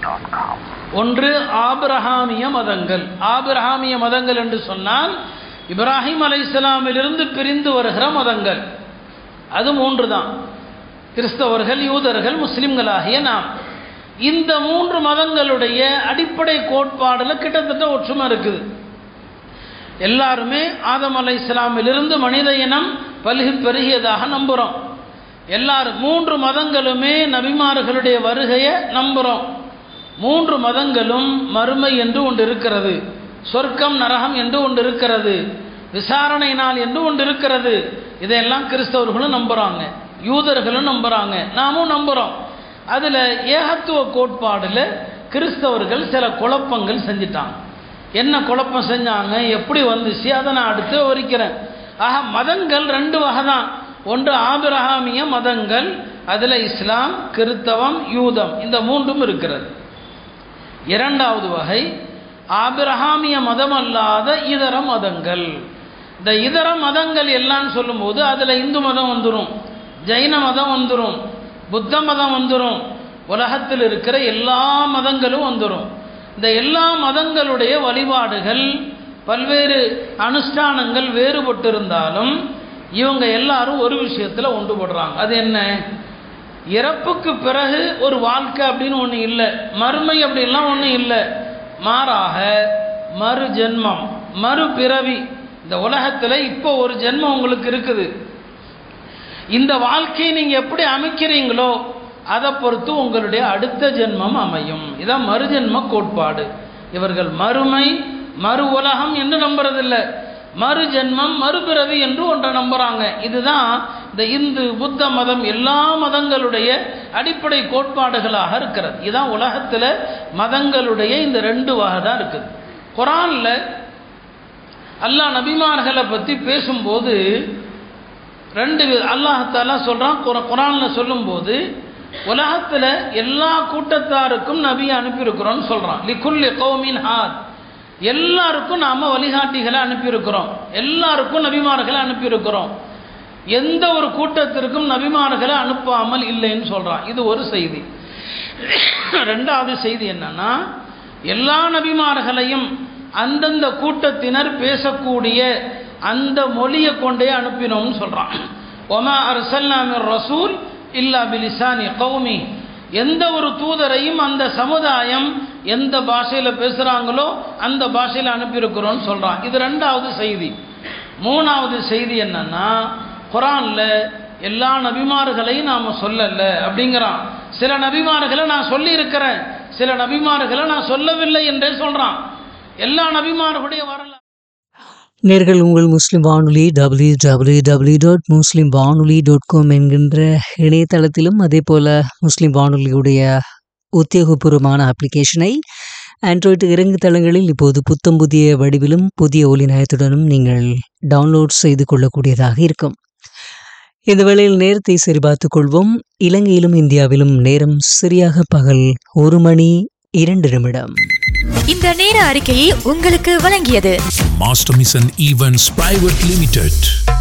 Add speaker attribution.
Speaker 1: ஒன்று ஆபிரஹாமிய மதங்கள் ஆபிரஹாமிய மதங்கள் என்று சொன்னால் இப்ராஹிம் அலைஹிஸ்ஸலாமிலிருந்து பிரிந்து வருகிற மதங்கள் அது மூன்று தான் கிறிஸ்தவர்கள் யூதர்கள் முஸ்லிம்களாகிய நாம் இந்த மூன்று மதங்களுடைய அடிப்படை கோட்பாடில் கிட்டத்தட்ட ஒற்றுமை இருக்குது எல்லாருமே ஆதம் அலை இஸ்லாமிலிருந்து மனித இனம் பல்கி பெருகியதாக நம்புகிறோம் எல்லாரும் மூன்று மதங்களுமே நபிமார்களுடைய வருகையை நம்புகிறோம் மூன்று மதங்களும் மறுமை என்று ஒன்று இருக்கிறது சொர்க்கம் நரகம் என்று ஒன்று இருக்கிறது விசாரணை நாள் என்று ஒன்று இருக்கிறது இதையெல்லாம் கிறிஸ்தவர்களும் நம்புகிறாங்க யூதர்களும் நம்புகிறாங்க நாமும் நம்புகிறோம் அதில் ஏகத்துவ கோட்பாடில் கிறிஸ்தவர்கள் சில குழப்பங்கள் செஞ்சிட்டாங்க என்ன குழப்பம் செஞ்சாங்க எப்படி வந்துச்சு அதை நான் அடுத்து விவரிக்கிறேன் ஆக மதங்கள் ரெண்டு வகை தான் ஒன்று ஆபிரஹாமிய மதங்கள் அதில் இஸ்லாம் கிறித்தவம் யூதம் இந்த மூன்றும் இருக்கிறது இரண்டாவது வகை ஆபிரஹாமிய மதம் அல்லாத இதர மதங்கள் இந்த இதர மதங்கள் எல்லாம் சொல்லும்போது அதில் இந்து மதம் வந்துடும் ஜைன மதம் வந்துடும் புத்த மதம் வந்துடும் உலகத்தில் இருக்கிற எல்லா மதங்களும் வந்துடும் இந்த எல்லா மதங்களுடைய வழிபாடுகள் பல்வேறு அனுஷ்டானங்கள் வேறுபட்டிருந்தாலும் இவங்க எல்லாரும் ஒரு விஷயத்தில் ஒன்றுபடுறாங்க அது என்ன இறப்புக்கு பிறகு ஒரு வாழ்க்கை அப்படின்னு ஒன்று இல்லை மறுமை அப்படின்லாம் ஒன்றும் இல்லை மாறாக மறு ஜென்மம் மறுபிறவி இந்த உலகத்தில் இப்போ ஒரு ஜென்மம் உங்களுக்கு இருக்குது இந்த வாழ்க்கையை நீங்கள் எப்படி அமைக்கிறீங்களோ அதை பொறுத்து உங்களுடைய அடுத்த ஜென்மம் அமையும் இதான் மறுஜென்ம கோட்பாடு இவர்கள் மறுமை மறு உலகம் என்று நம்புறதில்லை மறு ஜென்மம் மறுபிறவி என்று ஒன்றை நம்புகிறாங்க இதுதான் இந்த இந்து புத்த மதம் எல்லா மதங்களுடைய அடிப்படை கோட்பாடுகளாக இருக்கிறது இதுதான் உலகத்தில் மதங்களுடைய இந்த ரெண்டு வகை தான் இருக்குது குரானில் அல்லாஹ் நபிமார்களை பற்றி பேசும்போது ரெண்டு அல்லாஹாலா சொல்கிறான் குரானில் சொல்லும்போது உலகத்தில் எல்லா கூட்டத்தாருக்கும் நபியை அனுப்பியிருக்கிறோன்னு சொல்கிறான் லிகுல்லி கௌமின் ஹாத் எல்லாருக்கும் நாம் வழிகாட்டிகளை அனுப்பியிருக்கிறோம் எல்லாருக்கும் நபிமார்களை அனுப்பியிருக்கிறோம் எந்த ஒரு கூட்டத்திற்கும் நபிமார்களை அனுப்பாமல் இல்லைன்னு சொல்கிறான் இது ஒரு செய்தி ரெண்டாவது செய்தி என்னன்னா எல்லா நபிமார்களையும் அந்தந்த கூட்டத்தினர் பேசக்கூடிய அந்த மொழியை கொண்டே அனுப்பினோம்னு சொல்கிறான் ஒமா அரசல்லாமிர் ரசூல் இல்லா பிலிசானி கௌமி எந்த ஒரு தூதரையும் அந்த சமுதாயம் எந்த பாஷையில் பேசுகிறாங்களோ அந்த பாஷையில் அனுப்பியிருக்கிறோன்னு சொல்கிறான் இது ரெண்டாவது செய்தி மூணாவது செய்தி என்னன்னா குரானில் எல்லா நபிமார்களையும் நாம் சொல்லலை அப்படிங்கிறான் சில நபிமார்களை நான் சொல்லியிருக்கிறேன் சில நபிமார்களை நான் சொல்லவில்லை என்றே சொல்கிறான் எல்லா நபிமார்களுடைய வரலாறு
Speaker 2: நேர்கள் உங்கள் முஸ்லிம் வானொலி W W W dot Muslim வானொலி டாட் காம் என்கின்ற இணையதளத்திலும் அதே போல் முஸ்லிம் வானொலியுடைய உத்தியோகபூர்வமான அப்ளிகேஷனை ஆண்ட்ராய்டு இறங்கு தளங்களில் இப்போது புத்தம் புதிய வடிவிலும் புதிய ஒலி நயத்துடனும் நீங்கள் டவுன்லோட் செய்து கொள்ளக்கூடியதாக இருக்கும் இந்த வேளையில் நேரத்தை சரிபார்த்துக் கொள்வோம் இலங்கையிலும் இந்தியாவிலும் நேரம் சரியாக பகல் ஒரு மணி இரண்டு நிமிடம்
Speaker 3: இந்த நேர அறிக்கையை உங்களுக்கு வழங்கியது
Speaker 4: Master Mission Events Private Limited.